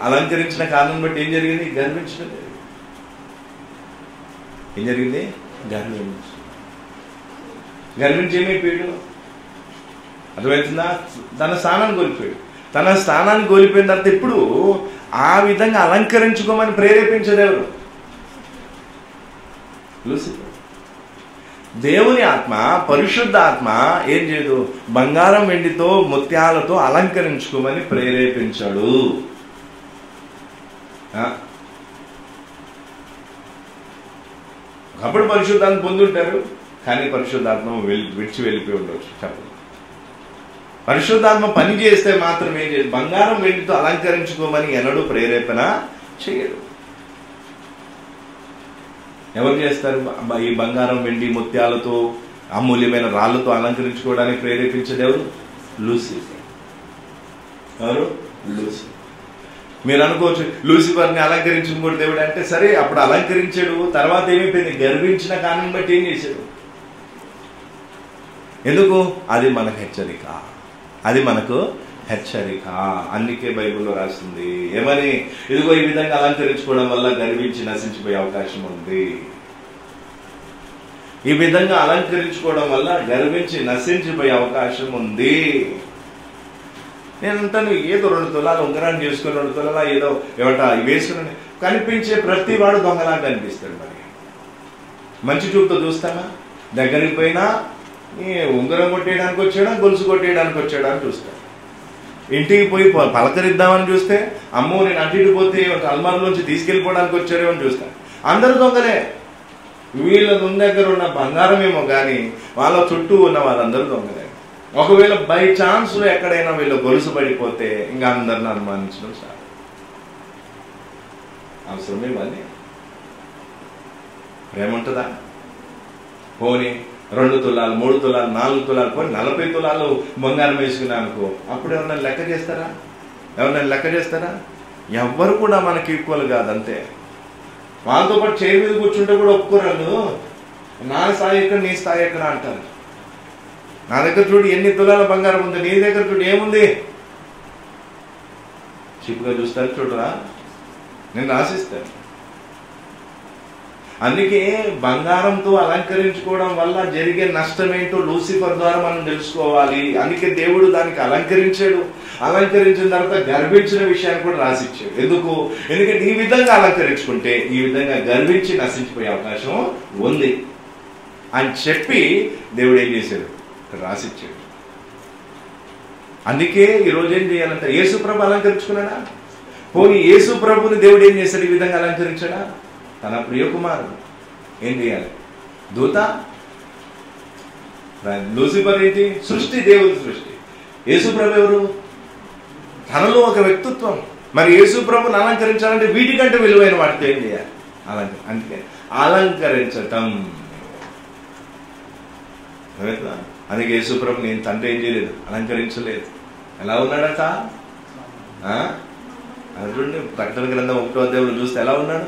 అలంకరించిన కారణం బట్టి ఏం జరిగింది గర్వించడం జరిగింది ఏం జరిగింది గర్వించ గర్వించి ఏమైపోయాడు అర్థమవుతుందా తన స్థానాన్ని కోల్పోయాడు తన స్థానాన్ని కోల్పోయిన తర్వాత ఇప్పుడు ఆ విధంగా అలంకరించుకోమని ప్రేరేపించేది ఎవరు లూసిఫర్ దేవుని ఆత్మ పరిశుద్ధ ఆత్మ ఏం చేయదు బంగారం వెండితో ముత్యాలతో అలంకరించుకోమని ప్రేరేపించాడు ఆ? ఒకప్పుడు పరిశుద్ధాన్ని పొందుంటారు కానీ పరిశుద్ధాత్మ వెళ్ళి విడిచి వెళ్ళిపోయి ఉండొచ్చు చెప్పండి పరిశుద్ధాత్మ పని చేస్తే మాత్రం ఏం చేయదు బంగారం వెండితో అలంకరించుకోమని ఎన్నడూ ప్రేరేపణ చేయడు ఎవరు చేస్తారు బ- ఈ బంగారం వెండి ముత్యాలతో అమూల్యమైన రాళ్లతో అలంకరించుకోవడానికి ప్రేరేపించేది ఎవరు లూసిఫర్ ఎవరు లూసిఫర్ మీరు అనుకోవచ్చు లూసిఫర్ని అలంకరించుకోడు దేవుడు అంటే సరే అప్పుడు అలంకరించాడు తర్వాత ఏమైపోయింది గర్వించిన కారణం బట్టి ఏం చేశాడు ఎందుకు అది మనకు హెచ్చరిక అది మనకు హెచ్చరిక అందుకే బైబిల్లో రాస్తుంది ఏమని ఇదిగో ఈ విధంగా అలంకరించుకోవడం వల్ల గర్వించి నశించిపోయే అవకాశం ఉంది ఈ విధంగా అలంకరించుకోవడం వల్ల గర్వించి నశించిపోయే అవకాశం ఉంది నేను అంటాను ఏదో రెండు తులాలు ఉంగరాన్ని చేసుకుని రెండు తులాల ఏదో ఏమంట వేసుకుని కనిపించే ప్రతి వాడు దొంగలా కనిపిస్తాడు మరి మంచి చూపుతో చూస్తానా దగ్గరికి పోయినా ఈ ఉంగరం కొట్టేయడానికి వచ్చాడా గొలుసు కొట్టేయడానికి వచ్చాడా అని చూస్తాడు ఇంటికి పోయి ప- పలకరిద్దామని చూస్తే అమ్మో నేను అటు ఇటు పోతే ఒక అల్మార్లోంచి తీసుకెళ్ళిపోవడానికి వచ్చారేమో అని చూస్తాను అందరు దొంగలే వీళ్ళ ఉన్న దగ్గర ఉన్న బంగారమేమో కానీ వాళ్ళ చుట్టూ ఉన్న వాళ్ళందరూ దొంగలే ఒకవేళ బై ఛాన్స్ ఎక్కడైనా వీళ్ళు గొలుసు పడిపోతే ఇంకా అందరిని అనుమానించడం సార్ అవసరమే ఇవన్నీ ప్రేమ ఉంటుందా పోనీ రెండు తులాలు మూడు తులాలు నాలుగు తులాలు పోనీ నలభై తులాలు బంగారం వేసుకున్నా అనుకో అప్పుడు ఎవరన్నా లెక్క చేస్తారా ఎవరన్నా లెక్క చేస్తారా ఎవ్వరు కూడా మనకి ఈక్వల్ కాదు అంతే వాళ్ళతో పాటు చైర్ మీద కూర్చుంటే కూడా ఒప్పుకోరాళ్ళు నా స్థాయి ఎక్కడ నీ స్థాయి ఎక్కడ అంటారు నా దగ్గర చూడు ఎన్ని తులాల బంగారం ఉంది నీ దగ్గర చూడు ఏముంది చిప్పుగా చూస్తారు చూడరా నేను రాసిస్తాను అందుకే బంగారంతో అలంకరించుకోవడం వల్ల జరిగే నష్టం ఏంటో లూసిఫర్ ద్వారా మనం తెలుసుకోవాలి అందుకే దేవుడు దానికి అలంకరించాడు అలంకరించిన తర్వాత గర్వించిన విషయాన్ని కూడా రాసిచ్చాడు ఎందుకు ఎందుకంటే ఈ విధంగా అలంకరించుకుంటే ఈ విధంగా గర్వించి నశించిపోయే అవకాశం ఉంది అని చెప్పి దేవుడు ఏం చేశాడు ఇక్కడ రాసిచ్చాడు అందుకే ఈరోజు ఏం చేయాలంటే యేసు ప్రభు అలంకరించుకున్నాడా పోనీ యేసు ప్రభుని దేవుడు ఏం చేశాడు ఈ విధంగా అలంకరించాడా తన ప్రియకుమారుడు ఏం చేయాలి దూత లూసిఫర్ ఏంటి సృష్టి దేవుని సృష్టి యేసు ప్రభు ఎవరు తనలో ఒక వ్యక్తిత్వం మరి యేసు ప్రభుని అలంకరించాలంటే వీటికంటే విలువైన వాటితో ఏం చేయాలి అలంకర అందుకే అలంకరించటం అర్థమవుతుందా? అందుకే యేసు ప్రభు నేను తండ్రి ఏం చేయలేదు అలంకరించలేదు ఎలా ఉన్నాడట ఆ? అది చూడండి ప్రకటన గ్రంథం ఒకటో అధ్యాయంలో చూస్తే ఎలా ఉన్నాడు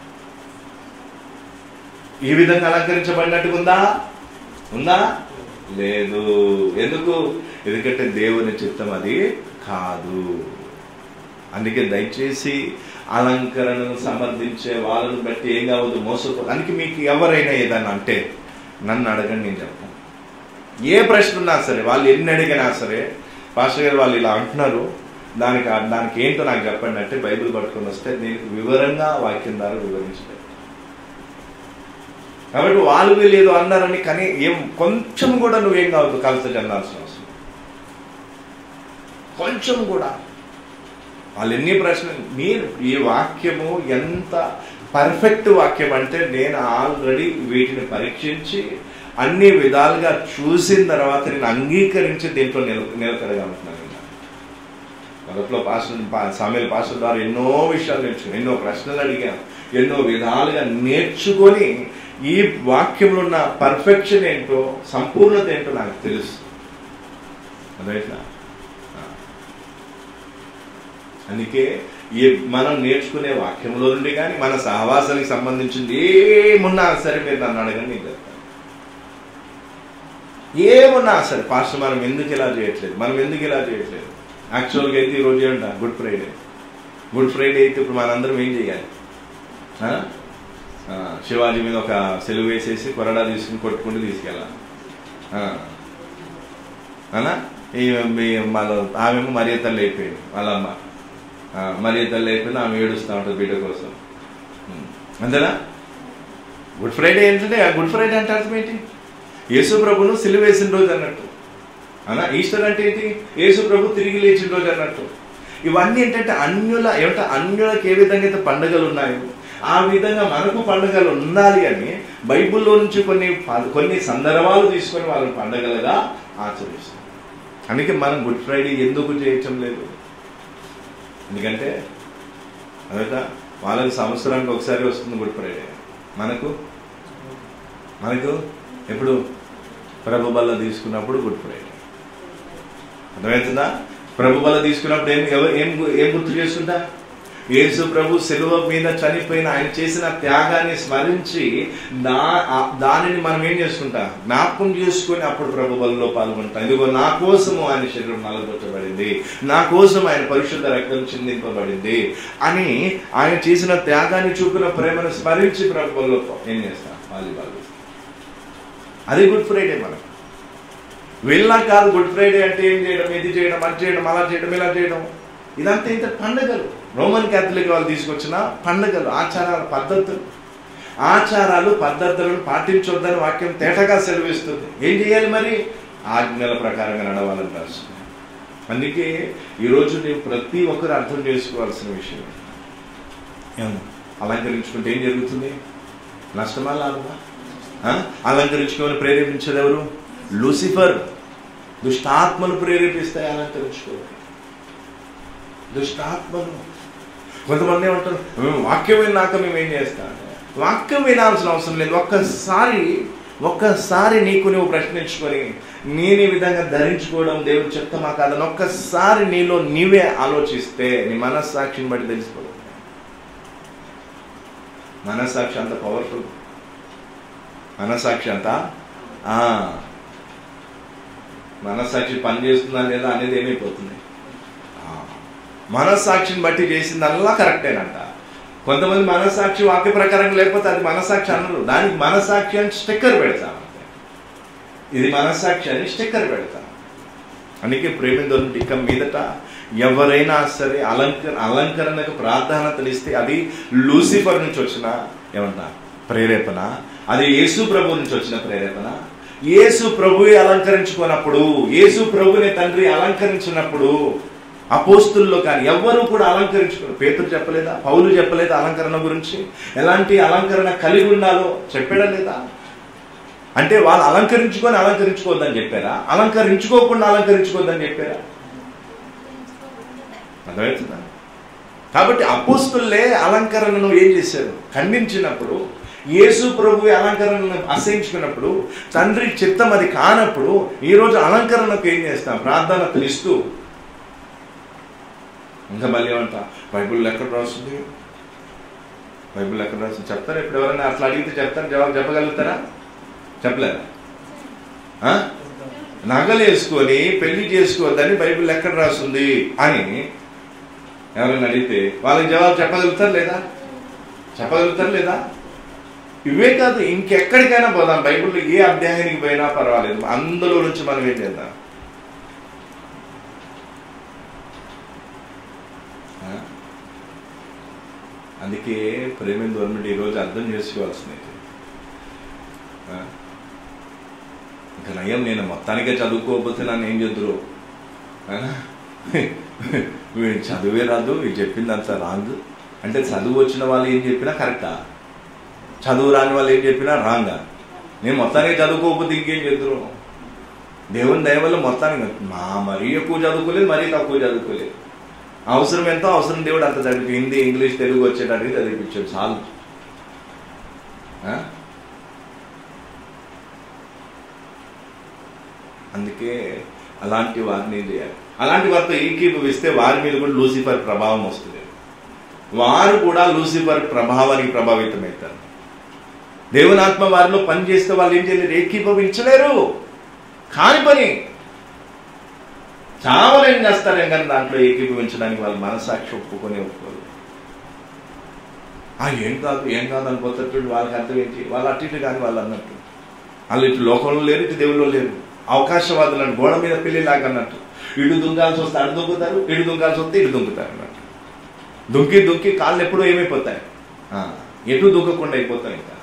ఈ విధంగా అలంకరించబడినట్టుగా ఉందా ఉందా లేదు ఎందుకు ఎందుకంటే దేవుని చిత్తం అది కాదు అందుకే దయచేసి అలంకరణను సమర్థించే వాళ్ళని బట్టి ఏం కావద్దు మోసపో అందుకే మీకు ఎవరైనా ఏదన్నా అంటే నన్ను అడగండి నేను చెప్తాను ఏ ప్రశ్న ఉన్నా సరే వాళ్ళు ఎన్ని అడిగినా సరే పాస్టర్ గారు వాళ్ళు ఇలా అంటున్నారు దానికి దానికి ఏంటో నాకు చెప్పండి అంటే బైబిల్ పట్టుకొని వస్తే దీనికి వివరంగా వాక్యం ద్వారా వివరించలేదు కాబట్టి వాళ్ళు వీళ్ళు ఏదో అన్నారని కానీ ఏం కొంచెం కూడా నువ్వేం కావద్దు కలిసి చెందాల్సిన అవసరం కొంచెం కూడా వాళ్ళు ఎన్ని ప్రశ్నలు మీరు ఈ వాక్యము ఎంత పర్ఫెక్ట్ వాక్యం అంటే నేను ఆల్రెడీ వీటిని పరీక్షించి అన్ని విధాలుగా చూసిన తర్వాత నేను అంగీకరించి దీంట్లో నిల నిలకడగలుగుతున్నాను మొదట్లో పాస్టర్ సామెల పాస్టర్ ద్వారా ఎన్నో విషయాలు నేర్చుకుని ఎన్నో ప్రశ్నలు అడిగాను ఎన్నో విధాలుగా నేర్చుకొని ఈ వాక్యంలో ఉన్న పర్ఫెక్షన్ ఏంటో సంపూర్ణత ఏంటో నాకు తెలుసు అదేట్లా అందుకే ఈ మనం నేర్చుకునే వాక్యంలో నుండి కానీ మన సహవాసానికి సంబంధించింది ఏమున్నా సరే మీరు నన్ను అడగండి నేను చెప్తాను ఏమున్నా సరే పాస్టర్ మనం ఎందుకు ఇలా చేయట్లేదు మనం ఎందుకు ఇలా చేయట్లేదు యాక్చువల్గా అయితే ఈరోజు ఏంట గుడ్ ఫ్రైడే గుడ్ ఫ్రైడే అయితే ఇప్పుడు మనందరం ఏం చేయాలి ఆ? ఆ, శివాజీ మీద ఒక సెలువు వేసేసి కొరడా తీసుకుని కొట్టుకుంటూ తీసుకెళ్ళాలి ఆ. అనా ఈ మీ మన ఆమెమో మరియ తల్లి అయిపోయింది వాళ్ళమ్మ ఆ, మరియ తల్లి అయిపోయింది ఆమె ఏడుస్తూ ఉంటుంది బిడ్డ కోసం ఉం. అంతేనా గుడ్ ఫ్రైడే ఏంటంటే ఆ గుడ్ ఫ్రైడే అంటే అర్థం ఏంటి యేసు ప్రభును సిలువ వేసిన రోజు అన్నట్టు అనా ఈస్టర్ అంటే ఏంటి యేసు ప్రభు తిరిగి లేచిన రోజు అన్నట్టు ఇవన్నీ ఏంటంటే అన్యుల ఏమంటే అన్యులకు ఏ విధంగా అయితే పండుగలు ఉన్నాయో ఆ విధంగా మనకు పండుగలు ఉండాలి అని బైబిల్లో నుంచి కొన్ని ప- కొన్ని సందర్భాలు తీసుకొని వాళ్ళని పండుగలుగా ఆచరిస్తారు అందుకే మనం గుడ్ ఫ్రైడే ఎందుకు చేయటం లేదు ఎందుకంటే అదట వాళ్ళకి సంవత్సరానికి ఒకసారి వస్తుంది గుడ్ ఫ్రైడే మనకు మనకు ఎప్పుడు ప్రభు బల్ల తీసుకున్నప్పుడు గుడ్ ఫ్రైడే అర్థమవుతుందా ప్రభు బల్ల తీసుకున్నప్పుడు ఏం ఎవ- ఏం గు- ఏం గుర్తు చేసుకుంటా యేసు ప్రభు సెలవు మీద చనిపోయిన ఆయన చేసిన త్యాగాన్ని స్మరించి దా ఆ- దానిని మనం ఏం చేసుకుంటాం జ్ఞాపకం చేసుకొని అప్పుడు ప్రభు బలలో పాల్గొంటాం ఇదిగో నా కోసము ఆయన శరీరం నలగొట్టబడింది నా కోసం ఆయన పరిశుద్ధ రక్తం చిందింపబడింది అని ఆయన చేసిన త్యాగాన్ని చూపిన ప్రేమను స్మరించి ప్రభు బలలో ఏం చేస్తాం వాలీబాల్ అది గుడ్ ఫ్రైడే మనకు వెళ్ళా కాదు గుడ్ ఫ్రైడే అంటే ఏం చేయడం ఇది చేయడం అది చేయడం అలా చేయడం ఇలా చేయడం ఇదంతా ఇంత పండగలు రోమన్ క్యాథలిక్ వాళ్ళు తీసుకొచ్చిన పండగలు ఆచారాలు పద్ధతులు ఆచారాలు పద్ధతులను పాటించొద్దని వాక్యం తేటగా సెలవిస్తుంది ఏం చేయాలి మరి ఆజ్ఞల ప్రకారంగా నడవాలని రాస్తుంది అందుకే ఈరోజు నేను ప్రతి ఒక్కరు అర్థం చేసుకోవాల్సిన విషయం ఏమన్నా? అలంకరించుకుంటే ఏం జరుగుతుంది నష్టమా లాభమా ఆ? అలంకరించుకోమని ప్రేరేపించేది ఎవరు లూసిఫర్ దుష్టాత్మలు ప్రేరేపిస్తాయి అలంకరించుకోవాలి దుష్టాత్మలు కొంతమంది ఏమంటారు "మేము వాక్యం విన్నాక మేము ఏం చేస్తాం వాక్యం వినాల్సిన అవసరం లేదు ఒక్కసారి ఒక్కసారి నీకు నువ్వు ప్రశ్నించుకొని నేను ఈ విధంగా ధరించుకోవడం దేవుడు చెప్తామా కాదని ఒక్కసారి నీలో నీవే ఆలోచిస్తే నీ మనస్సాక్షిని బట్టి తెలిసిపోతుంది మనస్సాక్షి అంత పవర్ఫుల్ మనస్సాక్షి అంత ఆ, మనస్సాక్షి పని చేస్తుందా లేదా అనేది ఏమైపోతుంది ఆ, మనస్సాక్షిని బట్టి చేసిందల్లా కరెక్టేనంట కొంతమంది మనస్సాక్షి వాక్య ప్రకారం లేకపోతే అది మనస్సాక్షి అనరు దానికి మనస్సాక్షి అని స్టిక్కర్ పెడతాం అంతే. ఇది మనస్సాక్షి అని స్టిక్కర్ పెడతాం అందుకే ప్రేమిందోని ఇక మీదట ఎవరైనా సరే అలంకరణ అలంకరణకు ప్రాధాన్యతనిస్తే అది లూసిఫర్ నుంచి వచ్చిన ఏమన్నా ప్రేరేపణ అది యేసు ప్రభు నుంచి వచ్చిన ప్రేరేపణ యేసు ప్రభువే అలంకరించుకున్నప్పుడు యేసు ప్రభుని తండ్రి అలంకరించినప్పుడు అపోస్తుల్లో కానీ ఎవ్వరూ కూడా అలంకరించుకోరు పేతురు చెప్పలేదా పౌలు చెప్పలేదా అలంకరణ గురించి ఎలాంటి అలంకరణ కలిగి ఉండాలో చెప్పాడా లేదా అంటే వాళ్ళు అలంకరించుకొని అలంకరించుకోవద్దని చెప్పారా అలంకరించుకోకుండా అలంకరించుకోవద్దని చెప్పారా అర్థమవుతుందా కాబట్టి అపోస్తుల్లే అలంకరణను ఏం చేశారు ఖండించినప్పుడు యేసు ప్రభు అలంకరణను అసహించుకున్నప్పుడు తండ్రి చిత్తం అది కానప్పుడు ఈ రోజు అలంకరణకు ఏం చేస్తాం ప్రార్థనలు ఇస్తూ ఇంకా మళ్ళీ ఏమంటా బైబిల్ ఎక్కడ రాస్తుంది బైబిల్ ఎక్కడ రాస్తుంది చెప్తారా ఇప్పుడు ఎవరైనా అట్లా అడిగితే చెప్తారు జవాబు చెప్పగలుగుతారా చెప్పలేరా ఆ? నగలు వేసుకొని పెళ్లి చేసుకోవద్దని బైబిల్ ఎక్కడ రాస్తుంది అని ఎవరైనా అడిగితే వాళ్ళకి జవాబు చెప్పగలుగుతారు లేదా చెప్పగలుగుతారు లేదా ఇవే కాదు ఇంకెక్కడికైనా పోదాం బైబిల్లో ఏ అధ్యాయానికి పోయినా పర్వాలేదు అందులో నుంచి మనం ఏం చేద్దాం ఆ? అందుకే ప్రేమ గవర్నమెంట్ ఈరోజు అర్థం చేసుకోవాల్సింది ఆ? ఇంకా నయం నేను మొత్తానికే చదువుకోకపోతే నన్ను ఏం చెద్దురు వీడు చదివే రాదు వీడు చెప్పింది అంత రాంగ్ అంటే చదువు వచ్చిన వాళ్ళు ఏం చెప్పినా కరెక్టా చదువు రాని వాళ్ళు ఏం చెప్పినా రాంగా నేను మొత్తానికి చదువుకోకపోతే ఇంకేం చెద్దురు దేవుని దయ వల్ల మొత్తానికి మా మరీ ఎక్కువ చదువుకోలేదు మరీ తక్కువ చదువుకోలేదు అవసరం ఎంతో అవసరం దేవుడు అంత చదివి హిందీ ఇంగ్లీష్ తెలుగు వచ్చేటట్టుగా చదివించాడు చాలు ఆ? అందుకే అలాంటి వారిని ఏం చేయాలి అలాంటి వారితో ఏకీభవిస్తే వారి మీద కూడా లూసిఫర్ ప్రభావం వస్తుంది వారు కూడా లూసిఫర్ ప్రభావానికి ప్రభావితమవుతారు దేవుని ఆత్మ వారిలో పని చేస్తే వాళ్ళు ఏం చేయలేరు ఏకీభవించలేరు కాని పని చావలేం చేస్తారేం కానీ దాంట్లో ఏకీభవించడానికి వాళ్ళు మనసాక్షి ఒప్పుకొని ఒప్పుకోరు ఆ ఏం కాదు ఏం కాదు అని పోతట్టు వాళ్ళకి అర్థం ఏంటి వాళ్ళు అటు ఇటు కానీ వాళ్ళు అన్నట్టు వాళ్ళు ఇటు లోకంలో లేరు ఇటు దేవుళ్ళు లేరు అవకాశవాదులు అని గోడ మీద పిల్లిలాగా అన్నట్టు ఇటు దుంకాల్సి వస్తే అటు దుంకుతారు ఇటు దుంకాల్సి వస్తే ఇటు దుంకుతారు అన్నట్టు దుంకి దుంకి కాళ్ళు ఎప్పుడూ ఏమైపోతాయి ఆ, ఎటు దుంకకుండా అయిపోతాయి ఇంకా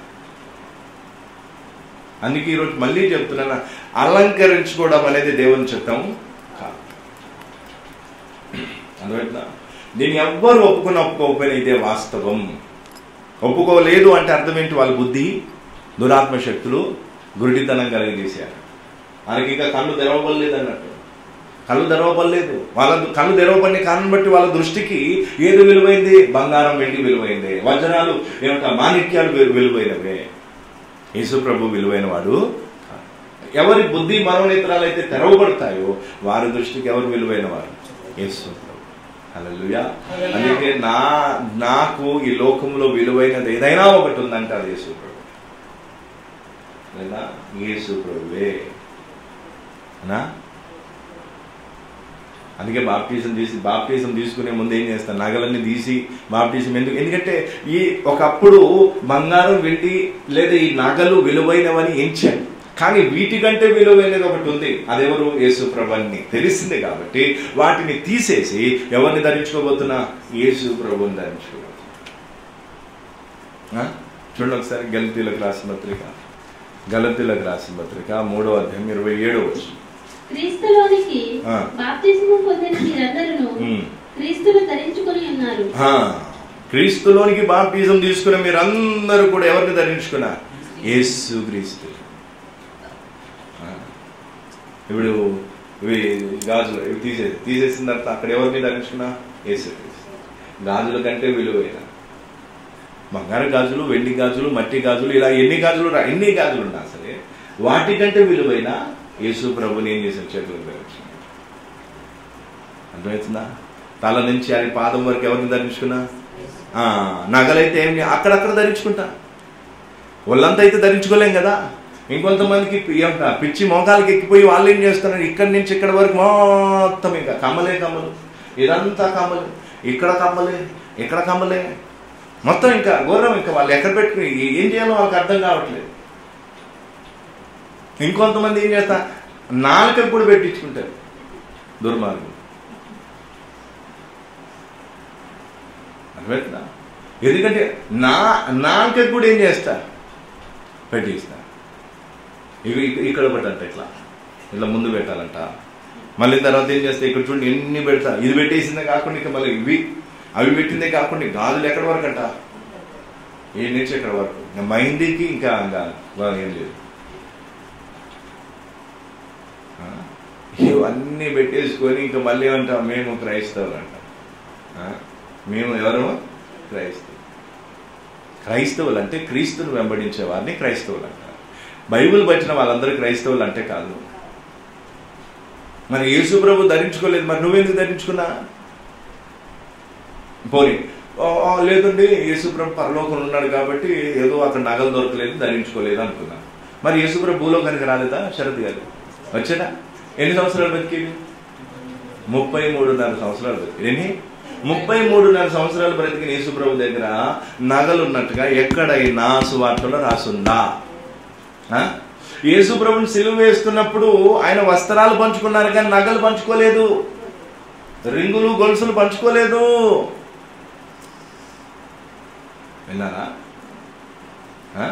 అందుకే ఈరోజు మళ్ళీ చెప్తున్నాను అలంకరించుకోవడం అనేది దేవుని చిత్తం కాదు అర్థమవుతుందా దీన్ని ఎవ్వరు ఒప్పుకున్న ఒప్పుకోకపోయినా ఇదే వాస్తవం ఒప్పుకోలేదు అంటే అర్థం ఏంటి వాళ్ళ బుద్ధి దురాత్మ శక్తులు గురుడితనం కలిగజేశారు వాళ్ళకి ఇంకా కళ్ళు తెరవబడలేదు అన్నట్టు కళ్ళు తెరవబడలేదు వాళ్ళ కళ్ళు తెరవబడిన కారణం బట్టి వాళ్ళ దృష్టికి ఏది విలువైంది బంగారం వెండి విలువైంది వజ్రాలు ఏమంటా మాణిక్యాలు విలు- విలువైనవే యేసు ప్రభు విలువైన వాడు కాదు. ఎవరి బుద్ధి మనోనేత్రాలు అయితే తెరవబడతాయో వారి దృష్టికి ఎవరు విలువైన వారు యేసు ప్రభు హల్లెలూయా అందుకే నా నాకు ఈ లోకంలో విలువైనది ఏదైనా ఒకటి ఉందంటే అది యేసు ప్రభు లేదా యేసు ప్రభువే నా అందుకే బాప్టిజం తీసి బాప్టిజం తీసుకునే ముందు ఏం చేస్తాను నగలన్నీ తీసి బాప్టిజం ఎందుకు ఎందుకంటే ఈ ఒకప్పుడు బంగారం వెండి లేదా ఈ నగలు విలువైనవని ఎంచాను కానీ వీటికంటే విలువైనది ఒకటి ఉంది అదెవరు యేసు ప్రభుని తెలిసిందే కాబట్టి వాటిని తీసేసి ఎవరిని ధరించుకోబోతున్నా యేసు ప్రభుని ధరించుకోబోతున్నా చూడండి ఒకసారి గలతీలకు రాసిన పత్రిక గలతీలకు రాసిన పత్రిక మూడో అధ్యాయం ఇరవై ఏడో వచ్చింది క్రీస్తులోనికి ఆ. బాప్తిస్మం పొందిన మీరందరూ ఉమ్. క్రీస్తును ధరించుకొని ఉన్నారు ఆ, క్రీస్తులోనికి బాప్టిజం తీసుకున్న మీరందరూ కూడా ఎవరిని ధరించుకున్నారు యేసు క్రీస్తు ఆ, ఇప్పుడు ఇవి గాజులు ఇవి తీసేసి తీసేసిన తర్వాత అక్కడ ఎవరిని ధరించుకున్నా యేసు క్రీస్తు గాజుల కంటే విలువైన బంగారు గాజులు వెండి గాజులు మట్టి గాజులు ఇలా ఎన్ని గాజులు రా- ఎన్ని గాజులు ఉన్నా సరే వాటికంటే విలువైన యేసు ప్రభుని ఏం చేసిన చేతులకు ధరించుకున్నాడు అర్థమవుతుందా తల నుంచి అది పాదం వరకు ఎవరిని ధరించుకున్నా ఆ, నగలైతే ఏం లే- అక్కడక్కడ ధరించుకుంటా ఒళ్ళంతా అయితే ధరించుకోలేం కదా ఇంకొంతమందికి ఏమంట పిచ్చి మోకాలకి ఎక్కిపోయి వాళ్ళు ఏం చేస్తున్నారు ఇక్కడి నుంచి ఇక్కడ వరకు మొత్తం ఇంకా కమ్మలే కమ్మలు ఇదంతా కమ్మలు ఇక్కడ కమ్మలే ఇక్కడ కమ్మలే మొత్తం ఇంకా ఘోరం ఇంకా వాళ్ళు ఎక్కడ పెట్టుకుని ఏం చేయాలో వాళ్ళకి అర్థం కావట్లేదు ఇంకొంతమంది ఏం చేస్తా నాలుకకు కూడా పెట్టించుకుంటారు దుర్మార్గం అర్థమవుతుందా ఎందుకంటే నా నాలుకకు కూడా ఏం చేస్తా పెట్టిస్తా ఇవి ఇక- ఇక్కడ పెట్టంట ఇట్లా ఇట్లా ముందు పెట్టాలంట మళ్ళీ తర్వాత ఏం చేస్తా ఇక్కడ చూడండి ఎన్ని పెడతా ఇది పెట్టేసిందే కాకుండా ఇక మళ్ళీ ఇవి అవి పెట్టిందే కాకుండా ఈ గాజులు ఎక్కడి వరకు అంట ఏ నుంచి ఎక్కడ వరకు ఇంకా మైండ్కి ఇంకా ఇంకా బాగా ఏం లేదు ఆ? ఇవన్నీ పెట్టేసుకొని ఇంకా మళ్ళీ ఏమంటాం మేము క్రైస్తవులు అంటాం ఆ? మేము ఎవరు క్రైస్తవులు క్రైస్తవులు అంటే క్రీస్తును వెంబడించే వారిని క్రైస్తవులు అంటారు బైబిల్ పట్టిన వాళ్ళందరూ క్రైస్తవులు అంటే కాదు మరి యేసు ప్రభు ధరించుకోలేదు మరి నువ్వెందుకు ధరించుకున్నా పోనీ "ఓ, ఓ, లేదండి యేసు ప్రభు పరలోకంలో ఉన్నాడు కాబట్టి ఏదో అక్కడ నగలు దొరకలేదు ధరించుకోలేదు అనుకున్నా మరి యేసు ప్రభు భూలోకానికి రాలేదా శరత్ గారు వచ్చాడా ఎన్ని సంవత్సరాలు బతికేది ముప్పై మూడున్నర సంవత్సరాలు బతికి ఎన్ని ముప్పై మూడున్నర సంవత్సరాలు బ్రతికిన యేసు ప్రభు దగ్గర నగలు ఉన్నట్టుగా ఎక్కడైనా సువార్తలో రాసుందా ఆ? యేసు ప్రభుని సిలువ వేస్తున్నప్పుడు ఆయన వస్త్రాలు పంచుకున్నారు కానీ నగలు పంచుకోలేదు రింగులు గొలుసులు పంచుకోలేదు విన్నారా ఆ?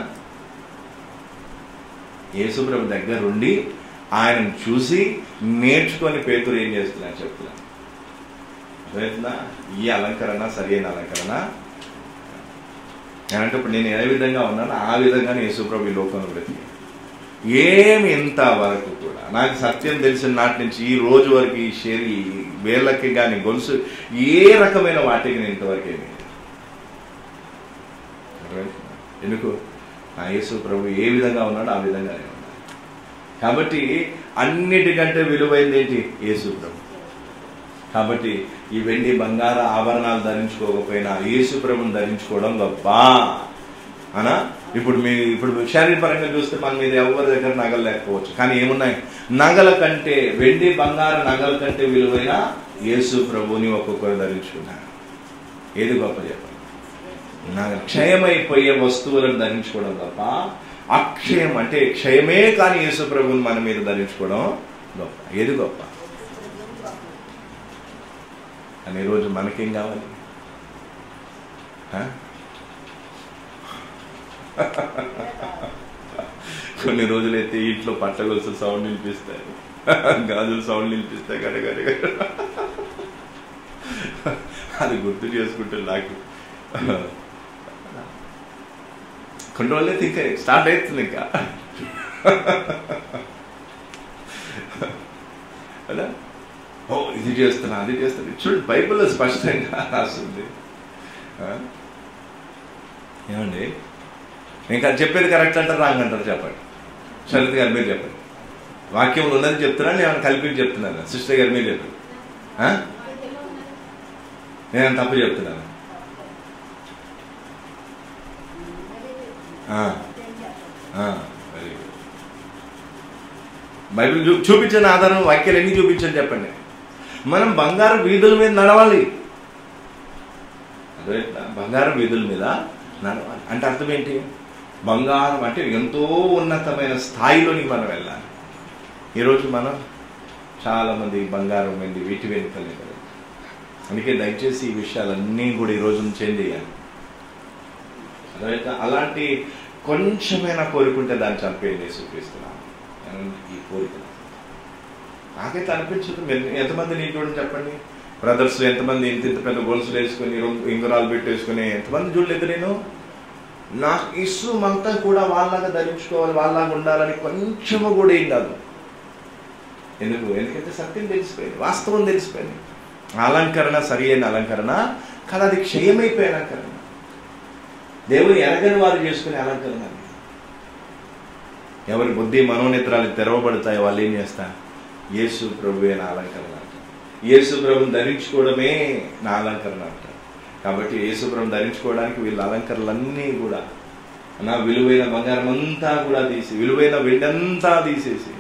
యేసు ప్రభు దగ్గర ఉండి ఆయనను చూసి నేర్చుకొని పేతురు ఏం చేస్తున్నా చెప్తున్నా అర్థమవుతుందా? ఈ అలంకరణ సరైన అలంకరణ అంటే ఇప్పుడు నేను ఏ విధంగా ఉన్నానో ఆ విధంగానే యేసుప్రభు ఈ లోకంలో బ్రతికి ఏమి ఇంతవరకు కూడా నాకు సత్యం తెలిసిన నాటి నుంచి ఈ రోజు వరకు ఈ షేర్ ఈ వేళ్ళకి కానీ గొలుసు ఏ రకమైన వాటికి నేను ఇంతవరకు ఏమి లేదు. అర్థమవుతుందా? ఎందుకు నా యేసు ప్రభు ఏ విధంగా ఉన్నాడో ఆ విధంగానే ఉన్నాడు కాబట్టి అన్నిటికంటే విలువైంది ఏంటి యేసు ప్రభు కాబట్టి ఈ వెండి బంగార ఆభరణాలు ధరించుకోకపోయినా యేసు ప్రభుని ధరించుకోవడం గొప్ప అనా ఇప్పుడు మీ ఇప్పుడు శారీరపరంగా చూస్తే మన మీద ఎవరి దగ్గర నగలు లేకపోవచ్చు కానీ ఏమున్నాయి నగల కంటే వెండి బంగార నగల కంటే విలువైన యేసు ప్రభుని ఒక్కొక్కరు ధరించుకున్నారు ఏది గొప్ప చెప్పండి నా క్షయమైపోయే వస్తువులను ధరించుకోవడం తప్ప అక్షయం అంటే క్షయమే కానీ యేసు ప్రభువుని మన మీద ధరించుకోవడం గొప్ప ఏది గొప్ప అని రోజు మనకేం కావాలి ఆ? కొన్ని రోజులైతే ఇంట్లో పట్టగొలుసు సౌండ్ వినిపిస్తాయి గాజులు సౌండ్ వినిపిస్తాయి గడ గడ గడ. అది గుర్తు చేసుకుంటే నాకు కొన్ని రోజులైతే ఇంకా స్టార్ట్ అవుతుంది ఇంకా కదా ఓ ఇది చేస్తున్నా అది చేస్తున్నా చూడు బైబిల్లో స్పష్టంగా రాస్తుంది ఆ? ఏమండి ఇంకా చెప్పేది కరెక్ట్ అంటారు రాంగ్ అంటారు చెప్పండి శరత్ గారు మీరు చెప్పండి వాక్యంలో ఉన్నది చెప్తున్నా నేను ఏమైనా కల్పించి చెప్తున్నాను సిస్టర్ గారు మీరు చెప్పండి ఆ? నేను తప్పు చెప్తున్నాను ఆ, ఆ, very good. బైబిల్ చూ చూపించిన ఆధారం వాక్యాలు ఎన్ని చూపించని చెప్పండి మనం బంగారం వీధుల మీద నడవాలి అర్థమవుతుందా? బంగారం వీధుల మీద నడవాలి అంటే అర్థం ఏంటి బంగారం అంటే ఎంతో ఉన్నతమైన స్థాయిలోనికి మనం వెళ్ళాలి ఈరోజు మనం చాలామంది బంగారం వెండి వీటి వెనుకలే కదా అందుకే దయచేసి ఈ విషయాలన్నీ కూడా ఈ రోజు చేంజ్ చేయాలి అర్థమైతే అలాంటి కొంచెమైనా కోరుకుంటే దాన్ని చంపేయండి యేసుక్రీస్తున్నాను ఈ కోరిక నాకైతే అనిపించదు మీరు ఎంతమంది నీ చూడండి చెప్పండి బ్రదర్స్ ఎంతమంది ఇంత ఇంత పెద్ద గొలుసులు వేసుకుని రొం- ఉంగరాలు పెట్టేసుకుని ఎంతమంది చూడలేదు నేను నాకు ఇసు అంతా కూడా వాళ్ళలాగా ధరించుకోవాలి వాళ్ళలాగా ఉండాలని కొంచెము కూడా ఏం కాదు ఎందుకు ఎందుకంటే సత్యం తెలిసిపోయింది వాస్తవం తెలిసిపోయింది అలంకరణ సరి అయిన అలంకరణ కాదు అది క్షయమైపోయే అలంకరణ దేవుని ఎరగని వారు చేసుకునే అలంకరణ అది. ఎవరి బుద్ధి మనోనేత్రాలు తెరవబడతాయి వాళ్ళు ఏం చేస్తారు యేసు ప్రభువే నా అలంకరణ అంటారు యేసు ప్రభుని ధరించుకోవడమే నా అలంకరణ అంటారు కాబట్టి యేసు ప్రభుని ధరించుకోవడానికి వీళ్ళ అలంకరణలన్నీ కూడా నా విలువైన బంగారం అంతా కూడా తీసి విలువైన వెండంతా తీసేసి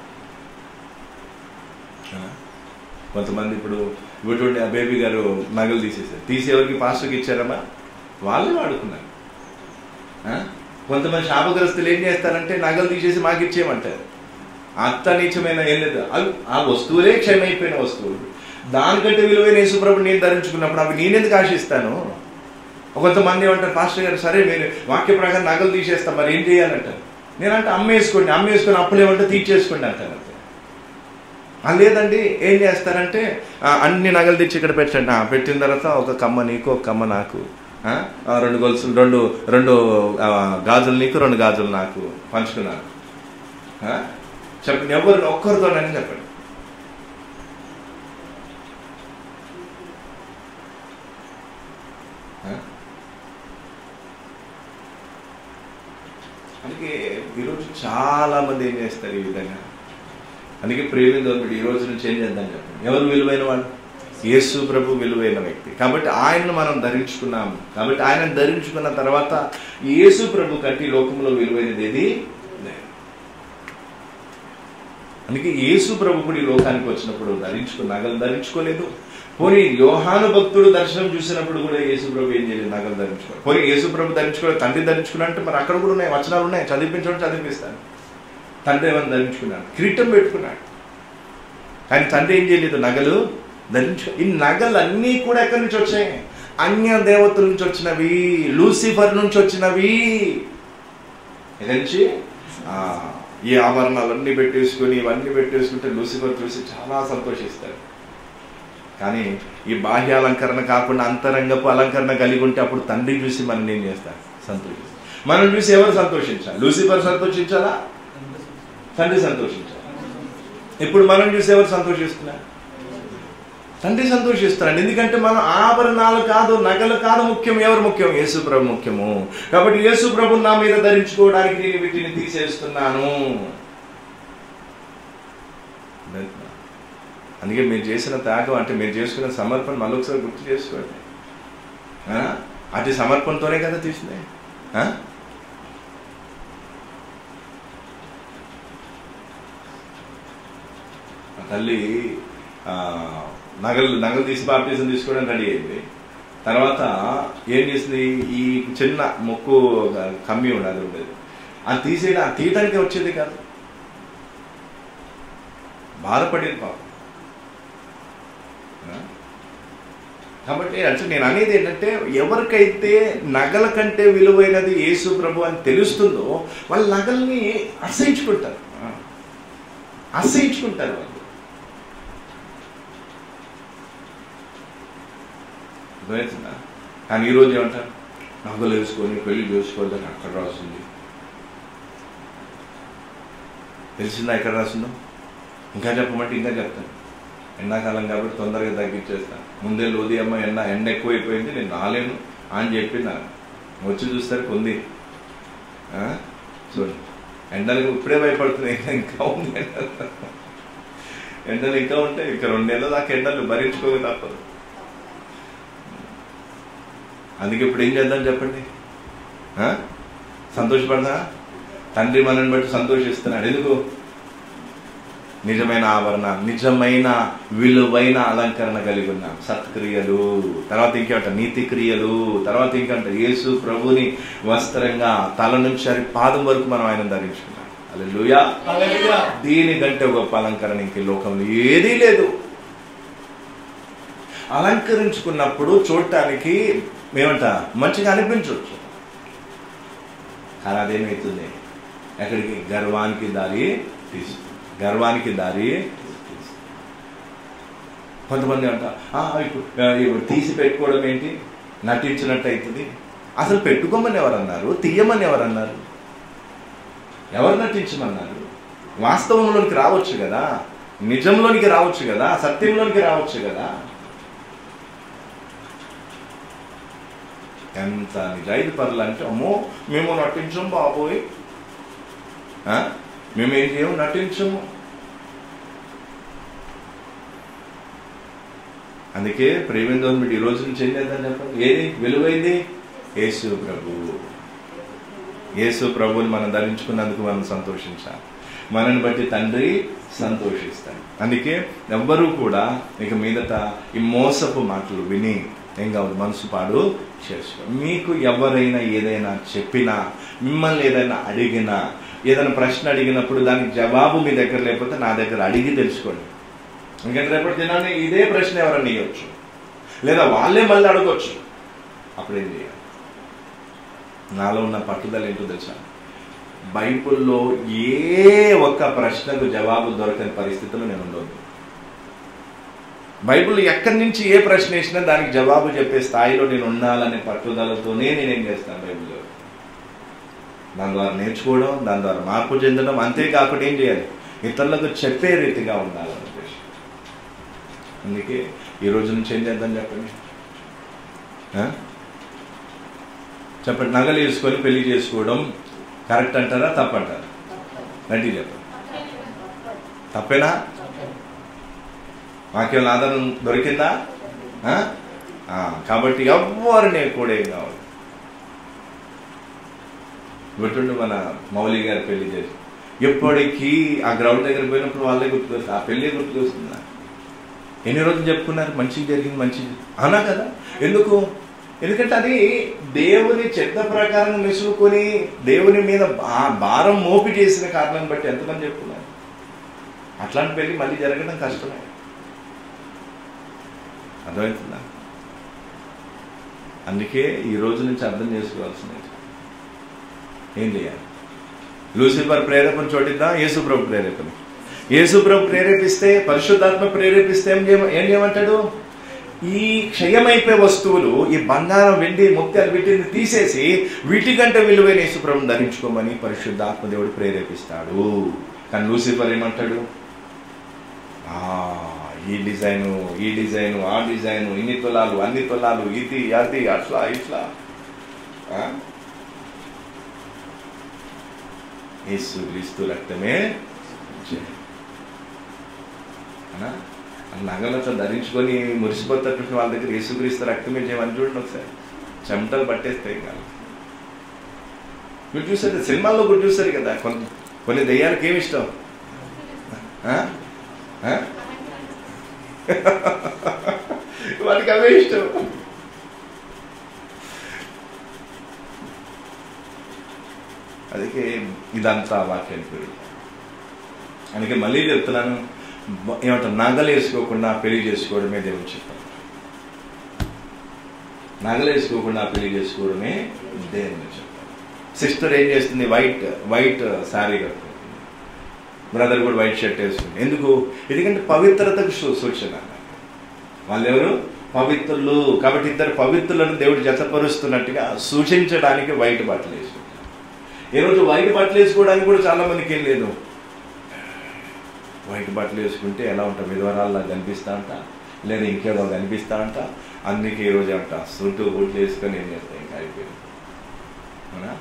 ఆ? కొంతమంది ఇప్పుడు ఇటువంటి ఆ బేబీ గారు నగలు తీసేసారు తీసి ఎవరికి పాస్టర్కి ఇచ్చారమ్మా వాళ్ళే వాడుకున్నారు ఆ? కొంతమంది శాపగ్రస్తులు ఏం చేస్తారంటే నగలు తీసేసి మాకు ఇచ్చేయమంటారు అంత నీచమైన ఏం లేదు అవి ఆ వస్తువులే క్షయమైపోయిన వస్తువులు దానికంటే విలువైన యేసుప్రభు నేను ధరించుకున్నప్పుడు అవి నేనెందుకు ఆశిస్తాను కొంతమంది ఏమంటారు పాస్టర్ గారు సరే మీరు వాక్య ప్రకారం నగలు తీసేస్తాం మరి ఏం చేయాలంటారు నేనంటే అమ్మేసుకోండి అమ్మేసుకొని అప్పులు ఏమంటే తీర్చేసుకోండి అంటారు అంతే ఆ, లేదండి ఏం చేస్తారంటే ఆ, అన్ని నగలు తెచ్చి ఇక్కడ పెట్టండి ఆ, పెట్టిన తర్వాత ఒక కమ్మ నీకు ఒక కమ్మ నాకు ఆ, ఆ, రెండు గొలుసులు రెండు రెండు ఆ, గాజులు నీకు రెండు గాజులు నాకు పంచుకున్నాను ఆ? చెప్పండి ఎవరు ఒక్కరితోనని చెప్పండి ఆ? అందుకే ఈరోజు చాలా మంది ఏం చేస్తారు ఈ విధంగా అందుకే ప్రేమ దొరికి ఈ రోజు నుంచి ఏం చేద్దాం చెప్పండి ఎవరు విలువైన వాళ్ళు యేసు ప్రభు విలువైన వ్యక్తి కాబట్టి ఆయనను మనం ధరించుకున్నాము కాబట్టి ఆయన ధరించుకున్న తర్వాత యేసు ప్రభు కంటే ఈ లోకంలో విలువైనది ఏది లేదు. అందుకే యేసు ప్రభు కూడా ఈ లోకానికి వచ్చినప్పుడు ధరించుకు నగలు ధరించుకోలేదు పోనీ యోహాను భక్తుడు దర్శనం చూసినప్పుడు కూడా యేసు ప్రభు ఏం చేయలేదు నగలు ధరించుకోలేదు పోనీ యేసు ప్రభు ధరించుకోలేదు తండ్రి ధరించుకున్నా అంటే మరి అక్కడ కూడా ఉన్నాయి వచనాలు ఉన్నాయి చదివించడం చదివిస్తాను తండ్రి ఏమైనా ధరించుకున్నాడు కిరీటం పెట్టుకున్నాడు కానీ తండ్రి ఏం చేయలేదు నగలు ధరించు ఈ నగలు అన్నీ కూడా ఎక్కడి నుంచి వచ్చాయి అన్య దేవతల నుంచి వచ్చినవి లూసిఫర్ నుంచి వచ్చినవి ఎక్కడి నుంచి ఆ, ఈ ఆభరణాలన్నీ పెట్టేసుకుని ఇవన్నీ పెట్టేసుకుంటే లూసిఫర్ చూసి చాలా సంతోషిస్తాడు కానీ ఈ బాహ్య అలంకరణ కాకుండా అంతరంగపు అలంకరణ కలిగి ఉంటే అప్పుడు తండ్రి చూసి మనం ఏం చేస్తాం సంతోషిస్తాం మనం చూసి ఎవరు సంతోషించాలి లూసిఫర్ సంతోషించాలా తండ్రి సంతోషించాలి ఇప్పుడు మనం చూసి ఎవరు సంతోషిస్తున్నారు తండ్రి సంతోషిస్తున్నాడు ఎందుకంటే మనం ఆభరణాలు కాదు నగలు కాదు ముఖ్యం ఎవరు ముఖ్యం యేసు ప్రభు ముఖ్యము కాబట్టి యేసు ప్రభు నా మీద ధరించుకోవడానికి నేను వీటిని తీసేస్తున్నాను అందుకే మీరు చేసిన త్యాగం అంటే మీరు చేసుకున్న సమర్పణ మళ్ళీ ఒకసారి గుర్తు చేసుకోండి ఆ? అటు సమర్పణతోనే కదా తీసింది ఆ? ఆ తల్లి ఆ, నగలు నగలు తీసి బాప్టిజం తీసుకోవడానికి రెడీ అయింది తర్వాత ఏం చేసింది ఈ చిన్న ముక్కు కమ్మి ఉండదు ఉండేది అది తీసేయడం అది తీయటానికి వచ్చేది కాదు బాధపడేది పాపం ఆ? కాబట్టి అంటే నేను అనేది ఏంటంటే ఎవరికైతే నగల కంటే విలువైనది యేసు ప్రభు అని తెలుస్తుందో వాళ్ళ నగల్ని అసహించుకుంటారు ఆ. అసహించుకుంటారు వాళ్ళు అర్థమవుతుందా కానీ ఈరోజు ఏమంటారు నగలు వేసుకొని పెళ్లి చేసుకోవద్దని అక్కడ రాస్తుంది తెలిసిందా ఎక్కడ రాసిందో ఇంకా చెప్పమంటే ఇంకా చెప్తాను ఎండాకాలం కాబట్టి తొందరగా తగ్గించేస్తాను ముందే లోది అమ్మ ఎండ ఎండ ఎక్కువైపోయింది నేను రాలేను అని చెప్పిన వచ్చి చూస్తారు కొంది ఆ? చూడండి ఎండలకు ఇప్పుడే భయపడుతుంది ఇంకా ఇంకా ఉంది ఎండలు ఎండలు ఇంకా ఉంటాయి ఇంకా రెండు నెలల దాకా ఎండలు భరించుకోక తప్పదు అందుకే ఇప్పుడు ఏం చేద్దాం చెప్పండి ఆ? సంతోషపడదా తండ్రి మనని బట్టి సంతోషిస్తున్నాడు ఎందుకు నిజమైన ఆవరణ నిజమైన విలువైన అలంకరణ కలిగి ఉన్నాం సత్క్రియలు తర్వాత ఇంకేమంట నీతి క్రియలు తర్వాత ఇంకేమంట యేసు ప్రభుని వస్త్రంగా తల నుంచి అరి పాదం వరకు మనం ఆయన ధరించుకున్నాం అల్లెలుయా హల్లెలూయా. దీనికంటే గొప్ప అలంకరణ ఇంక ఈ లోకంలో ఏదీ లేదు అలంకరించుకున్నప్పుడు చూడటానికి ఏమంట మంచిగా అనిపించవచ్చు కానీ అదేమవుతుంది ఎక్కడికి గర్వానికి దారి తీస్తుంది గర్వానికి దారి తీస్తుంది. కొంతమంది అంట "ఆ, ఇప్పుడు ఆ, ఇప్పుడు తీసి పెట్టుకోవడం ఏంటి నటించినట్టు అవుతుంది అసలు పెట్టుకోమని ఎవరన్నారు తీయమని ఎవరన్నారు ఎవరు నటించమన్నారు వాస్తవంలోనికి రావచ్చు కదా నిజంలోనికి రావచ్చు కదా సత్యంలోనికి రావచ్చు కదా ఎంత నిజాయితీ పరులు అంటే అమ్మో మేము నటించం బాబోయ్ ఆ? మేమేం చేయము నటించము అందుకే ప్రేమిందో మీరు ఈ రోజు నుంచి ఏం చేద్దాం చెప్పండి ఏది విలువైంది యేసు ప్రభు యేసు ప్రభుని మనం ధరించుకున్నందుకు మనం సంతోషించాలి మనని బట్టి తండ్రి సంతోషిస్తాడు అందుకే ఎవ్వరూ కూడా ఇక మీదట ఈ మోసపు మాటలు విని ఏం కావాలి మనసు పాడు చేసుకో మీకు ఎవరైనా ఏదైనా చెప్పినా మిమ్మల్ని ఏదైనా అడిగినా ఏదైనా ప్రశ్న అడిగినప్పుడు దానికి జవాబు మీ దగ్గర లేకపోతే నా దగ్గర అడిగి తెలుసుకోండి ఎందుకంటే రేపటి దినాన్ని ఇదే ప్రశ్న ఎవరైనా ఇవ్వచ్చు లేదా వాళ్ళే మళ్ళీ అడగొచ్చు అప్పుడేం చేయాలి నాలో ఉన్న పట్టుదల ఏంటో తెలుసా బైబిల్లో ఏ ఒక్క ప్రశ్నకు జవాబు దొరకని పరిస్థితిలో నేను ఉండొద్దు బైబిల్ ఎక్కడి నుంచి ఏ ప్రశ్న వేసినా దానికి జవాబు చెప్పే స్థాయిలో నేను ఉండాలనే పట్టుదలతోనే నేనేం చేస్తాను బైబిల్లో దాని ద్వారా నేర్చుకోవడం దాని ద్వారా మార్పు చెందడం అంతేకాకుండా ఏం చేయాలి ఇతరులకు చెప్పే రీతిగా ఉండాలని ఉద్దేశం అందుకే ఈ రోజు నుంచి ఏం చేద్దాం చెప్పండి ఆ? చెప్పండి నగలు వేసుకొని పెళ్లి చేసుకోవడం కరెక్ట్ అంటారా తప్పంటారా రండి చెప్పండి తప్పేనా మాకేమైనా ఆధారం దొరికిందా ఆ? ఆ, కాబట్టి ఎవరిని కూడా ఏం కావాలి గుర్తుండి మన మౌలి గారి పెళ్లి చేసి ఎప్పటికీ ఆ గ్రౌండ్ దగ్గర పోయినప్పుడు వాళ్ళే గుర్తుకొస్తుంది ఆ పెళ్ళే గుర్తుకొస్తుందా ఎన్ని రోజులు చెప్పుకున్నారు మంచిగా జరిగింది మంచిది అనా కదా ఎందుకు ఎందుకంటే అది దేవుని చెత్త ప్రకారం మెసులుకొని దేవుని మీద బా- భారం మోపి చేసిన కారణం బట్టి ఎంతమంది చెప్పుకున్నారు అట్లాంటి పెళ్లి మళ్ళీ జరగడం కష్టమే అర్థమవుతుందా అందుకే ఈ రోజు నుంచి అర్థం చేసుకోవాల్సింది ఏం చేయాలి లూసిఫర్ ప్రేరేపణ చోటిద్దా యేసుప్రభు ప్రేరేపణ యేసుప్రభు ప్రేరేపిస్తే పరిశుద్ధాత్మ ప్రేరేపిస్తే ఏం చేయ ఏం చేయమంటాడు ఈ క్షయమైపోయే వస్తువులు ఈ బంగారం వెండి ముత్యాలు వీటిని తీసేసి వీటికంటే విలువైన యేసుప్రభుని ధరించుకోమని పరిశుద్ధాత్మ దేవుడు ప్రేరేపిస్తాడు కానీ లూసిఫర్ ఏమంటాడు ఆ, ఈ డిజైను ఈ డిజైను ఆ డిజైను ఇన్ని తొలాలు అన్ని తొలాలు ఇది అది అట్లా ఇట్లా ఆ? యేసు క్రీస్తు రక్తమే జయం. అనా? ఆ నగలతో ధరించుకొని మురిసిపోతున్నటువంటి వాళ్ళ దగ్గర యేసుక్రీస్తు రక్తమే చేయమని చూడండి ఒకసారి చెమటలు పట్టేస్తాయి కాదు మీరు చూసారు సినిమాల్లో కూడా చూసారు కదా కొన్ని కొన్ని దెయ్యాలకి ఏమి ఇష్టం ఆ? ఆ? వాటికి అవే ఇష్టం అందుకే ఇదంతా వాక్యానికి విరుద్ధం అందుకే మళ్ళీ చెప్తున్నాను బ- ఏమంటారు నగలు వేసుకోకుండా పెళ్లి చేసుకోవడమే దేవుడు చెప్పారు నగలు వేసుకోకుండా పెళ్లి చేసుకోవడమే దేవుడు చెప్పారు సిస్టర్ ఏం చేస్తుంది వైట్ వైట్ శారీ కట్టుకుంటుంది బ్రదర్ కూడా వైట్ షర్ట్ వేస్తుంది ఎందుకు ఎందుకంటే పవిత్రతకు సూ- సూచన వాళ్ళెవరు పవిత్రులు కాబట్టి ఇద్దరు పవిత్రులను దేవుడు జతపరుస్తున్నట్టుగా సూచించడానికి వైట్ బట్టలు వేసుకుంటారు ఈరోజు వైట్ బట్టలు వేసుకోవడానికి కూడా చాలా మందికి ఏం లేదు వైట్ బట్టలు వేసుకుంటే ఎలా ఉంటాం విధవరాల్లా కనిపిస్తా అంట లేదా ఇంకేదో కనిపిస్తా అంట అందుకే ఈరోజు అంట సుట్టు బూట్లు వేసుకొని ఏం చేస్తాయి ఇంకా అయిపోయింది అవునా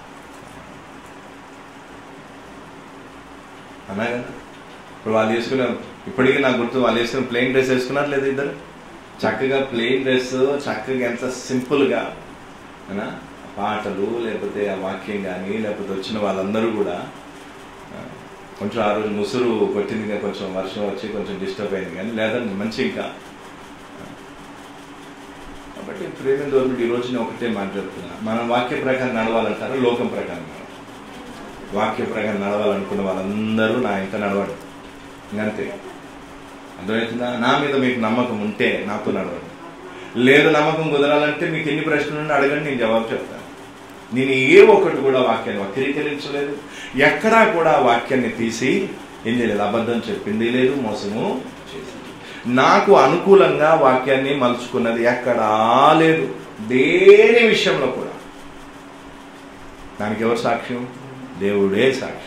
అన్నా కదా ఇప్పుడు వాళ్ళు వేసుకున్న ఇప్పటికీ నాకు గుర్తు వాళ్ళు వేసుకున్న ప్లెయిన్ డ్రెస్ వేసుకున్నారు లేదా ఇద్దరు చక్కగా ప్లెయిన్ డ్రెస్ చక్కగా ఎంత సింపుల్గా అవునా పాటలు లేకపోతే ఆ వాక్యం కానీ లేకపోతే వచ్చిన వాళ్ళందరూ కూడా ఆ, కొంచెం ఆ రోజు ముసురు కొట్టింది కానీ కొంచెం వర్షం వచ్చి కొంచెం డిస్టర్బ్ అయింది కానీ లేదా మంచి ఇంకా కాబట్టి ప్రేమ గవర్నమెంట్ ఈ రోజు నేను ఒకటే మాట్లాడుతున్నా మనం వాక్య ప్రకారం నడవాలంటారా లోకం ప్రకారం నడవాలి వాక్య ప్రకారం నడవాలనుకున్న వాళ్ళందరూ నా ఇంత నడవడు ఇంకంతే అర్థమవుతుందా నా మీద మీకు నమ్మకం ఉంటే నాతో నడవండి లేదు నమ్మకం కుదరాలంటే మీకు ఎన్ని ప్రశ్నలు ఉన్నా అడగండి నేను జవాబు చెప్తాను నేను ఏ ఒక్కటి కూడా వాక్యాన్ని వక్రీకరించలేదు ఎక్కడా కూడా ఆ వాక్యాన్ని తీసి ఏం చేయలేదు అబద్ధం చెప్పింది లేదు మోసము చేసింది నాకు అనుకూలంగా వాక్యాన్ని మలుచుకున్నది ఎక్కడా లేదు దేని విషయంలో కూడా దానికి ఎవరు సాక్ష్యం దేవుడే సాక్ష్యం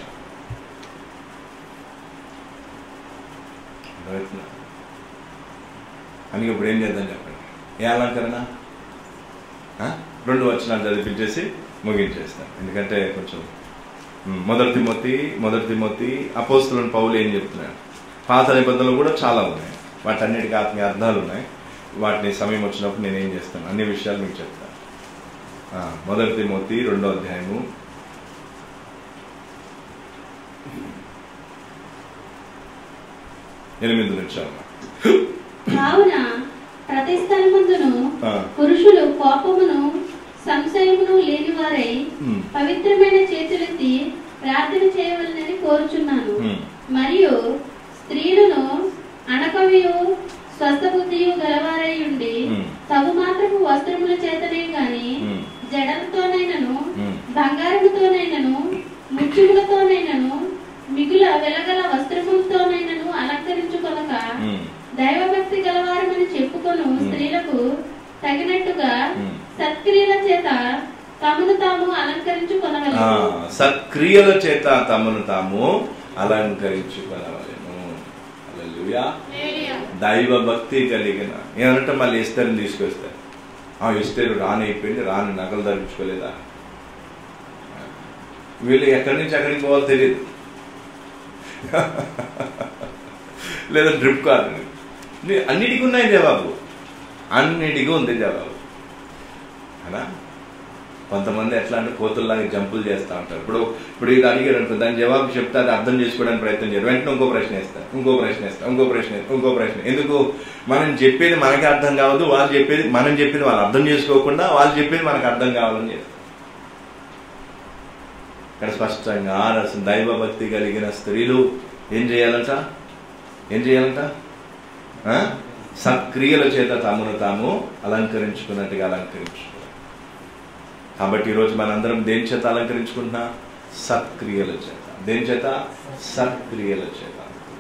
అర్థమవుతుందా? అని ఇప్పుడు ఏం చేద్దాం చెప్పండి ఏ అలంకరణ ఆ? రెండు వచనాలు చదివించేసి ముగించేస్తాను ఎందుకంటే కొంచెం ఉమ్, మొదటి తిమోతి మొదటి తిమోతి అపోస్తులను పౌలు ఏం చెప్తున్నాడు పాత నిబంధనలు కూడా చాలా ఉన్నాయి వాటన్నిటికీ ఆత్మీయ అర్థాలు ఉన్నాయి వాటిని సమయం వచ్చినప్పుడు నేను ఏం చేస్తాను అన్ని విషయాలు మీకు చెప్తాను ఆ, మొదటి తిమోతి రెండో అధ్యాయము ఎనిమిది నుంచి అమ్మా కావున ప్రతి స్థలమందును ఆ. పురుషులు కోపమును సంశయమును లేనివారై ఉమ్. పవిత్రమైన చేతులెత్తి ప్రార్థన చేయవలనని కోరుచున్నాను ఉమ్. మరియు స్త్రీలను అణకవియు స్వస్థ బుద్ధియు గలవారై ఉండి ఉమ్. తగు మాత్రము వస్త్రముల చేతనే గాని ఉమ్. జడలతోనైనను ఉమ్. బంగారముతోనైనను ముత్యములతోనైనను మిగుల వెలగల వస్త్రములతోనైనను అలంకరించుకొనక ఉమ్. దైవభక్తి గలవారమని చెప్పుకొను స్త్రీలకు తగినట్టుగా Hmm. సత్క్రియల చేత తమను తాము ఆ, అలంకరించుకొనవలెను సత్క్రియల చేత తమను తాము అలంకరించుకోవాలను హల్లెలూయా దైవ భక్తి కలిగిన ఏమంటే మళ్ళీ ఇస్తరిని తీసుకొస్తారు ఆ ఇస్తరు రాని అయిపోయింది రాని నగలు ధరించుకోలేదా వీళ్ళు ఎక్కడి నుంచి ఎక్కడికి పోవాలో తెలియదు లేదా డ్రిప్ కార్ అన్నిటికీ ఉన్నాయి జవాబు అన్నిటికీ ఉంది జవాబు అలా కొంతమంది ఎట్లా అంటే కోతుల్లాగా జంపులు చేస్తూ ఉంటారు ఇప్పుడు ఇప్పుడు ఇది అడిగారు అనుకో దాని జవాబు చెప్తే అది అర్థం చేసుకోవడానికి ప్రయత్నం చేయరు వెంటనే ఇంకో ప్రశ్న వేస్తారు ఇంకో ప్రశ్న వేస్తారు ఇంకో ప్రశ్న వేస్తారు, ఇంకో ప్రశ్న ఎందుకు మనం చెప్పేది మనకి అర్థం కావద్దు వాళ్ళు చెప్పేది మనం చెప్పేది వాళ్ళు అర్థం చేసుకోకుండా వాళ్ళు చెప్పేది మనకు అర్థం కావాలని చేస్తారు ఇక్కడ స్పష్టంగా రాసిన దైవ భక్తి కలిగిన స్త్రీలు ఏం చేయాలంట ఏం చేయాలంట ఆ? సత్క్రియల చేత తమను తాము అలంకరించుకున్నట్టుగా అలంకరించుకోవాలి కాబట్టి ఈరోజు మనందరం దేని చేత అలంకరించుకుంటున్నా సత్క్రియల చేత దేని చేత సత్క్రియల చేత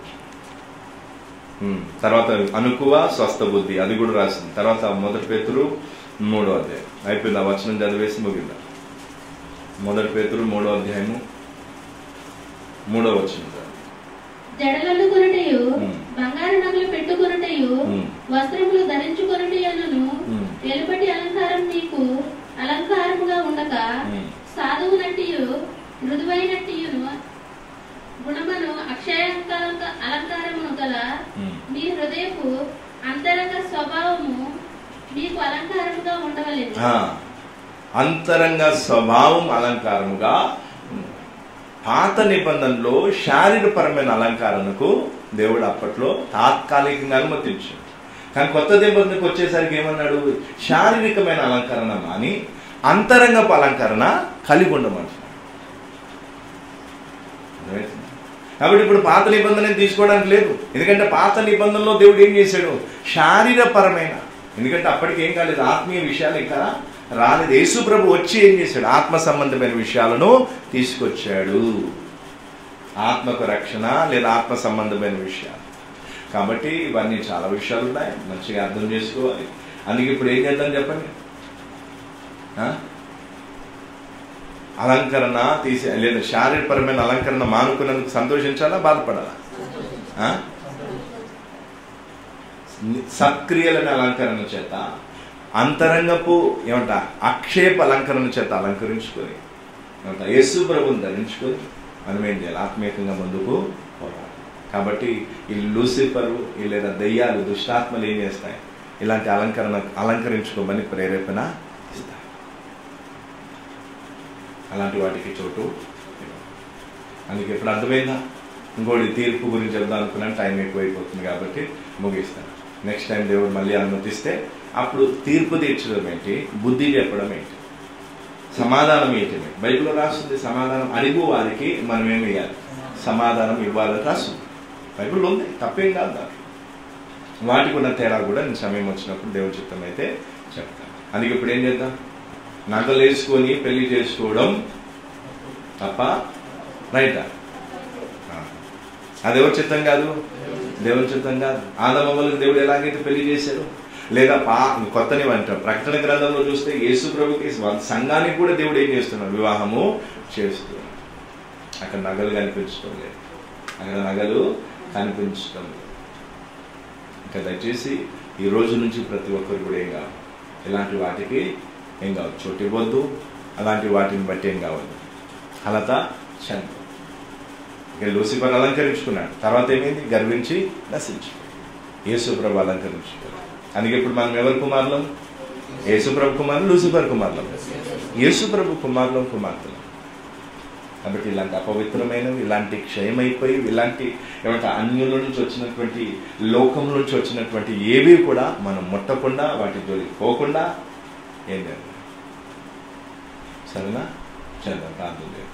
ఉమ్, తర్వాత అనుకువ స్వస్థ బుద్ధి అది కూడా రాసింది తర్వాత మొదటి పేతురు మూడో అధ్యాయం అయిపోయింది ఆ వచనం చదివేసి ముగిందా మొదటి పేతురు మూడో అధ్యాయము మూడో వచనం చదివి. జడలను కొనుటయు Hmm. బంగారు నగలు పెట్టుకొనుటయు Hmm. వస్త్రములు ధరించుకొనుటయను Hmm. వెలుపటి అలంకారం నీకు అలంకారముగా ఉండక Hmm. సాధువు నట్టియు మృదువైనట్టియును గుణమును అక్షయాంకాలంక అలంకారమును గల Hmm. మీ హృదయపు అంతరంగ స్వభావము మీకు అలంకారముగా ఉండవలేదు ఆ, అంతరంగ స్వభావం అలంకారముగా ఉంది. పాత నిబంధనలో శారీరపరమైన అలంకారణకు దేవుడు అప్పట్లో తాత్కాలికంగా అనుమతించాడు కానీ కొత్త నిబంధనకు వచ్చేసరికి ఏమన్నాడు శారీరకమైన అలంకరణ మాని అంతరంగపు అలంకరణ కలిగి ఉండమంటున్నాడు అర్థమవుతుందా? కాబట్టి ఇప్పుడు పాత నిబంధన తీసుకోవడానికి లేదు ఎందుకంటే పాత నిబంధనలో దేవుడు ఏం చేశాడు శారీరపరమైన ఎందుకంటే అప్పటికి ఏం కాలేదు ఆత్మీయ విషయాలు ఇంకా రాలేదు యేసు ప్రభు వచ్చి ఏం చేశాడు ఆత్మ సంబంధమైన విషయాలను తీసుకొచ్చాడు ఆత్మకు రక్షణ లేదా ఆత్మ సంబంధమైన విషయాలు కాబట్టి ఇవన్నీ చాలా విషయాలు ఉన్నాయి మంచిగా అర్థం చేసుకోవాలి అందుకే ఇప్పుడు ఏం చేద్దాం చెప్పండి ఆ? అలంకరణ తీసే లేదా శారీరపరమైన అలంకరణ మానుకున్నందుకు సంతోషించాలా బాధపడాలా ఆ? సత్క్రియలని అలంకరణ చేత అంతరంగపు ఏమంట అక్షేప అలంకరణ చేత అలంకరించుకొని ఏమంట యేసు ప్రభుని ధరించుకొని మనం ఏం చేయాలి ఆత్మీయంగా ముందుకు పోవాలి కాబట్టి ఈ లూసిఫరు ఈ లేదా దెయ్యాలు దుష్టాత్మలు ఏం చేస్తాయి ఇలాంటి అలంకరణ అలంకరించుకోమని ప్రేరేపణ ఇస్తాయి అలాంటి వాటికి చోటు ఇవ్వదు. అందుకే ఇప్పుడు అర్థమైందా ఇంకోటి తీర్పు గురించి చెప్దాం అనుకున్నాను టైం ఎక్కువైపోతుంది కాబట్టి ముగిస్తాను నెక్స్ట్ టైం దేవుడు మళ్ళీ అనుమతిస్తే అప్పుడు తీర్పు తీర్చడం ఏంటి బుద్ధి చెప్పడం ఏంటి సమాధానం ఏంటి బైబిల్లో రాస్తుంది సమాధానం అడిగు వారికి మనం ఏమి ఇవ్వాలి సమాధానం ఇవ్వాలని రాస్తుంది బైబిల్లో ఉంది తప్పేం కాదు దాంట్లో వాటికి ఉన్న తేడా కూడా నేను సమయం వచ్చినప్పుడు దేవుని చిత్తం అయితే చెప్తాను అందుకే ఇప్పుడు ఏం చేద్దాం నగలు వేసుకొని పెళ్లి చేసుకోవడం తప్ప రైటా ఆ. అది ఎవరి చిత్తం కాదు దేవుని చిత్తం కాదు ఆదమమ్మలకు దేవుడు ఎలాగైతే పెళ్లి చేశాడు లేదా పా కొత్త నిబంధన ప్రకటన గ్రంథంలో చూస్తే యేసు ప్రభుకి సంఘానికి కూడా దేవుడు ఏం చేస్తున్నాడు వివాహము చేస్తున్నాడు అక్కడ నగలు కనిపించడం లేదు అక్కడ నగలు కనిపించడం లేదు ఇంకా దయచేసి ఈ రోజు నుంచి ప్రతి ఒక్కరు కూడా ఏం కావాలి ఇలాంటి వాటికి ఏం కావాలి చోటు ఇవ్వద్దు అలాంటి వాటిని బట్టి ఏం కావద్దు కలత చంద్ర ఇక లూసిఫర్ అలంకరించుకున్నాడు తర్వాత ఏమైంది గర్వించి నశించు యేసుప్రభు అలంకరించుకున్నాడు అందుకే ఇప్పుడు మనం ఎవరి కుమారులం యేసుప్రభు కుమారులు లూసిఫర్ కుమారులం యేసుప్రభు కుమారులం కుమార్తెలు కాబట్టి ఇలాంటి అపవిత్రమైనవి ఇలాంటి క్షయమైపోయి ఇలాంటి ఏమంటే అన్యుల నుంచి వచ్చినటువంటి లోకం నుంచి వచ్చినటువంటి ఏవి కూడా మనం ముట్టకుండా వాటి జోలికి పోకుండా ఏం చేద్దాం సరేనా చేద్దాం ప్రార్థన చేద్దాం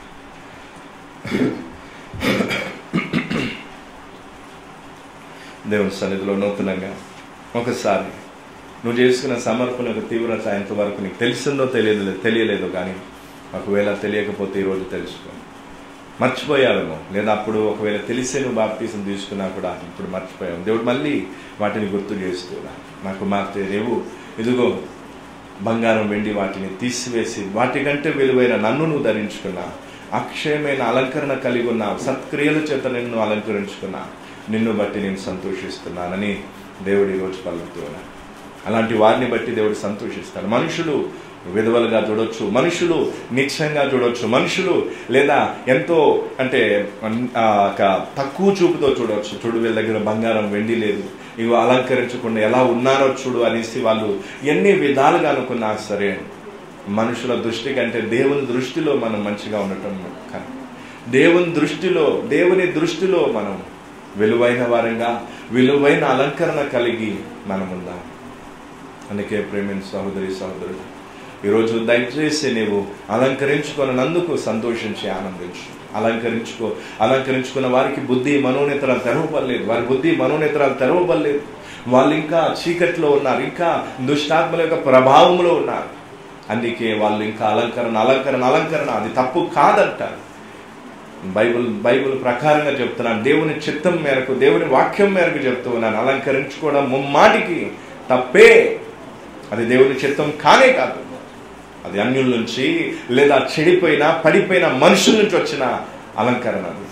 దేవుని సన్నిధిలో నూతనంగా ఒకసారి నువ్వు చేసుకున్న సమర్పణ యొక్క తీవ్రత ఎంతవరకు నీకు తెలిసిందో తెలియదు తెలియలేదు కానీ ఒకవేళ తెలియకపోతే ఈరోజు తెలుసుకో మర్చిపోయావేమో లేదా అప్పుడు ఒకవేళ తెలిసే నువ్వు బాప్తీసం తీసుకున్నా కూడా ఇప్పుడు మర్చిపోయావు దేవుడు మళ్ళీ వాటిని గుర్తు చేస్తున్నా నా కుమార్తె రేవు ఇదిగో బంగారం వెండి వాటిని తీసివేసి వాటికంటే విలువైన నన్ను నువ్వు ధరించుకున్నా అక్షయమైన అలంకరణ కలిగి ఉన్న సత్క్రియల చేత నిన్ను అలంకరించుకున్నా నిన్ను బట్టి నేను సంతోషిస్తున్నానని దేవుడు ఈరోజు పలుకుతున్నా అలాంటి వారిని బట్టి దేవుడు సంతోషిస్తాడు మనుషులు విధవలుగా చూడొచ్చు మనుషులు నిత్యంగా చూడొచ్చు మనుషులు లేదా ఎంతో అంటే ఆ, ఒక తక్కువ చూపుతో చూడొచ్చు చూడు వీళ్ళ దగ్గర బంగారం వెండి లేదు ఇవి అలంకరించకుండా ఎలా ఉన్నారో చూడు అనేసి వాళ్ళు ఎన్ని విధాలుగా అనుకున్నా సరే మనుషుల దృష్టి కంటే దేవుని దృష్టిలో మనం మంచిగా ఉండటం కానీ దేవుని దృష్టిలో దేవుని దృష్టిలో మనం విలువైన వారంగా విలువైన అలంకరణ కలిగి మనం ఉందాం అందుకే ప్రేమిని సహోదరి సహోదరుడు ఈరోజు దయచేసి నీవు అలంకరించుకున్నందుకు సంతోషించి ఆనందించు అలంకరించుకో అలంకరించుకున్న వారికి బుద్ధి మనోనేతరాలు తెరవబడలేదు వారి బుద్ధి మనోనేతరాలు తెరవబడలేదు వాళ్ళు ఇంకా చీకట్లో ఉన్నారు ఇంకా దుష్టాత్మల యొక్క ప్రభావంలో ఉన్నారు అందుకే వాళ్ళు ఇంకా అలంకరణ అలంకరణ అలంకరణ అది తప్పు కాదంటారు బైబిల్ బైబిల్ ప్రకారంగా చెప్తున్నాను దేవుని చిత్తం మేరకు దేవుని వాక్యం మేరకు చెప్తూ ఉన్నాను అలంకరించుకోవడం ముమ్మాటికి తప్పే అది దేవుని చిత్తం కానే కాదు అది అన్యుల నుంచి లేదా చెడిపోయిన పడిపోయిన మనుషుల నుంచి వచ్చిన అలంకరణ అది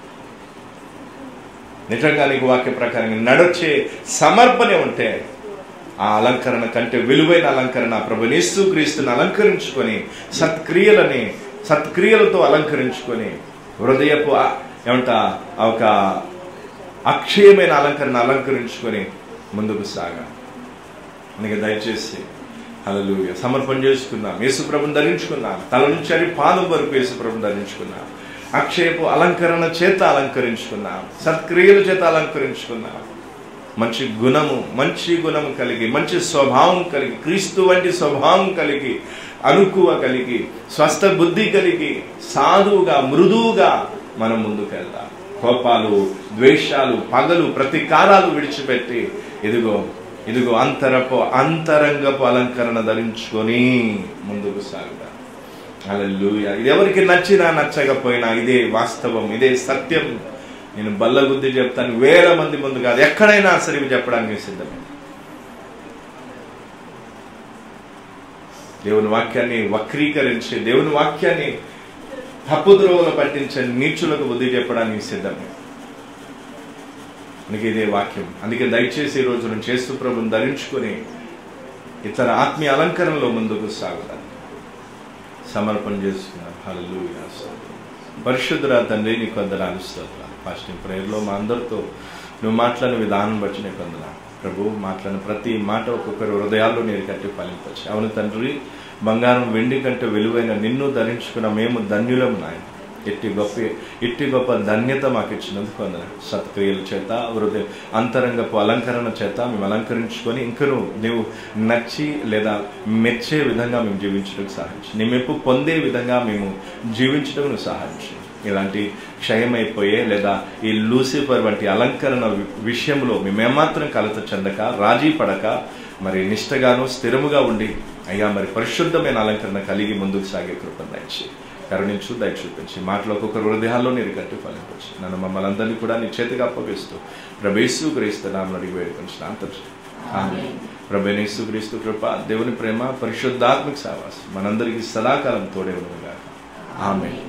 నిజంగా నీకు వాక్య ప్రకారంగా నడొచ్చే సమర్పణ ఉంటే ఆ అలంకరణ కంటే విలువైన అలంకరణ ప్రభు నేస్తూ క్రీస్తుని అలంకరించుకొని సత్క్రియలని సత్క్రియలతో అలంకరించుకొని హృదయపు ఆ- ఏమంట ఆ ఒక అక్షయమైన అలంకరణ అలంకరించుకొని ముందుకు సాగా అందుకే దయచేసి హల్లెలూయా సమర్పణ చేసుకుందాం యేసుప్రభుని ధరించుకుందాం తల నుంచి అని పాదం వరకు యేసుప్రభుని ధరించుకుందాం అక్షయపు అలంకరణ చేత అలంకరించుకున్నాం సత్క్రియల చేత అలంకరించుకున్నాం మంచి గుణము మంచి గుణము కలిగి మంచి స్వభావం కలిగి క్రీస్తు వంటి స్వభావం కలిగి అనుకువ కలిగి స్వస్థ బుద్ధి కలిగి సాధువుగా మృదువుగా మనం ముందుకు వెళ్దాం కోపాలు ద్వేషాలు పగలు ప్రతీకారాలు విడిచిపెట్టి ఇదిగో ఇదిగో అంతరపు అంతరంగపు అలంకరణ ధరించుకొని ముందుకు సాగుదాం హల్లెలూయా ఇది ఎవరికి నచ్చినా నచ్చకపోయినా ఇదే వాస్తవం ఇదే సత్యం నేను బల్లగుద్ది చెప్తాను వేల మంది ముందు కాదు ఎక్కడైనా సరే ఇవి చెప్పడానికి సిద్ధమే దేవుని వాక్యాన్ని వక్రీకరించి దేవుని వాక్యాన్ని తప్పుద్రోవలు పట్టించే నీచులకు బుద్ధి చెప్పడానికి సిద్ధమే అందుకే ఇదే వాక్యం అందుకే దయచేసి ఈ రోజు నుంచి యేసు ప్రభుని ధరించుకొని ఇతర ఆత్మీయ అలంకరణలో ముందుకు సాగుతాను సమర్పణ చేసుకున్నాం హల్లు పరిశుద్ధురా తండ్రి నీకు వందనాలు స్తోత్రాలు ఫాస్టింగ్ ప్రేయర్లో మా అందరితో నువ్వు మాట్లాడిన విధానం బట్టి నీకు వందనాలు ప్రభు మాట్లాడిన ప్రతి మాట ఒక్కొక్కరి హృదయాల్లో నేను కట్టి ఫలింపచ్చు అవును తండ్రి బంగారం వెండి కంటే విలువైన నిన్ను ధరించుకున్న మేము ధన్యులం నాయన ఎట్టి గొప్ప ఇట్టి గొప్ప ధన్యత మాకు ఇచ్చినందుకు వందన సత్క్రియల చేత హృదయ అంతరంగపు అలంకరణ చేత మేము అలంకరించుకొని ఇంకను నీవు నచ్చి లేదా మెచ్చే విధంగా మేము జీవించడానికి సహాయించు నీ మెప్పు పొందే విధంగా మేము జీవించడం నువ్వు సహాయించు ఇలాంటి క్షయమైపోయే లేదా ఈ లూసిఫర్ వంటి అలంకరణ వి- విషయంలో మేము ఏమాత్రం కలత చెందక రాజీ పడక మరి నిష్టగాను స్థిరముగా ఉండి అయ్యా మరి పరిశుద్ధమైన అలంకరణ కలిగి ముందుకు సాగే కృప దయచి కరుణించు దయ చూపించి మాటలో ఒక్కొక్కరు హృదయాల్లో నేను గట్టి ఫలించు నన్ను మమ్మల్ని అందరినీ కూడా నీ చేతికి అప్పగిస్తూ ప్రభేసు క్రీస్తు నామని అడిగి వేడుకొని ఆమె ప్రభేసు క్రీస్తు కృప దేవుని ప్రేమ పరిశుద్ధాత్మక సావాసం మనందరికీ సదాకాలం తోడే ఉండగా ఆమె